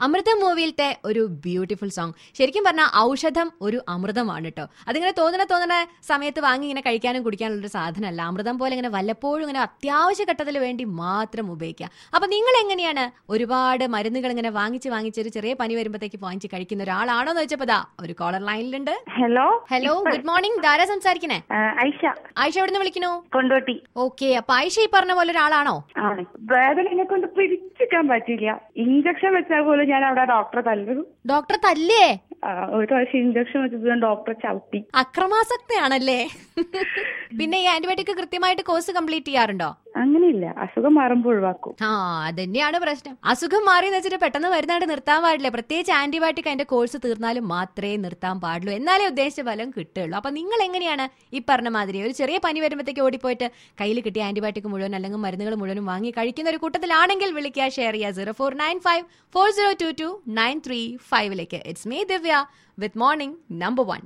അമൃതം മൂവിയിലത്തെ ഒരു beautiful song ശരിക്കും പറഞ്ഞാൽ ഔഷധം ഒരു അമൃതമാണ് കേട്ടോ അതിങ്ങനെ തോന്നണ തോന്നണ സമയത്ത് വാങ്ങി ഇങ്ങനെ കഴിക്കാനും കുടിക്കാനുള്ള ഒരു സാധനമല്ല അമൃതം പോലെ ഇങ്ങനെ വല്ലപ്പോഴും ഇങ്ങനെ അത്യാവശ്യ ഘട്ടത്തിൽ വേണ്ടി മാത്രം ഉപയോഗിക്കുക അപ്പൊ നിങ്ങൾ എങ്ങനെയാണ് ഒരുപാട് മരുന്നുകൾ ഇങ്ങനെ വാങ്ങിച്ച് വാങ്ങിച്ച് ഒരു ചെറിയ പനി വരുമ്പോഴത്തേക്ക് വാങ്ങിച്ച് കഴിക്കുന്ന ഒരാളാണോ എന്ന് വെച്ചപ്പോ ദാ ഒരു കോളർ ലൈനിലുണ്ട് ഹലോ ഹലോ ഗുഡ് മോർണിംഗ് ധാരാ സംസാരിക്കണേ ആ, ഐഷ ആയിഷ എവിടെ നിന്ന് വിളിക്കണു കൊണ്ടോട്ടി ഓക്കെ അപ്പൊ ആയിഷ ഈ പറഞ്ഞ പോലെ ഒരാളാണോ ആണ് വേദന എന്നെ കൊണ്ട് പിടിച്ചിക്കാൻ പറ്റില്ല ഇഞ്ചക്ഷൻ വെച്ചാൽ പോലും ഞാൻ അവിടെ ഡോക്ടറെ തല്ലു ഡോക്ടർ തല്ലേ ആ, ഒരു പ്രാവശ്യം ഇഞ്ചക്ഷൻ വെച്ചത് ഞാൻ ഡോക്ടറെ ചവിട്ടി അക്രമാസക്തയാണല്ലേ പിന്നെ ഈ ആന്റിബയോട്ടിക് കൃത്യമായിട്ട് കോഴ്സ് കംപ്ലീറ്റ് ചെയ്യാറുണ്ടോ അങ്ങനെയില്ല അസുഖം മാറുമ്പോൾ ഒഴിവാക്കും ആ അതന്നെയാണ് പ്രശ്നം അസുഖം മാറി എന്ന് വെച്ചിട്ട് പെട്ടെന്ന് വരുന്നാണ്ട് നിർത്താൻ പാടില്ല പ്രത്യേകിച്ച് ആന്റിബയോട്ടിക് അതിന്റെ കോഴ്സ് തീർന്നാലും മാത്രമേ നിർത്താൻ പാടുള്ളൂ എന്നാലേ ഉദ്ദേശിച്ച ഫലം കിട്ടുള്ളൂ അപ്പൊ നിങ്ങൾ എങ്ങനെയാണ് ഈ പറഞ്ഞ മാതിരി ഒരു ചെറിയ പനി വരുമ്പോഴത്തേക്ക് ഓടിപ്പോയിട്ട് കയ്യിൽ കിട്ടിയ ആന്റിബയോട്ടിക് മുഴുവൻ അല്ലെങ്കിൽ മരുന്നുകൾ മുഴുവനും വാങ്ങി കഴിക്കുന്ന ഒരു കൂട്ടത്തിലാണെങ്കിൽ വിളിക്കുക ഷെയർ ചെയ്യുക zero four nine five four zero two two nine three ഫൈവിലേക്ക് it's me Divya with morning number one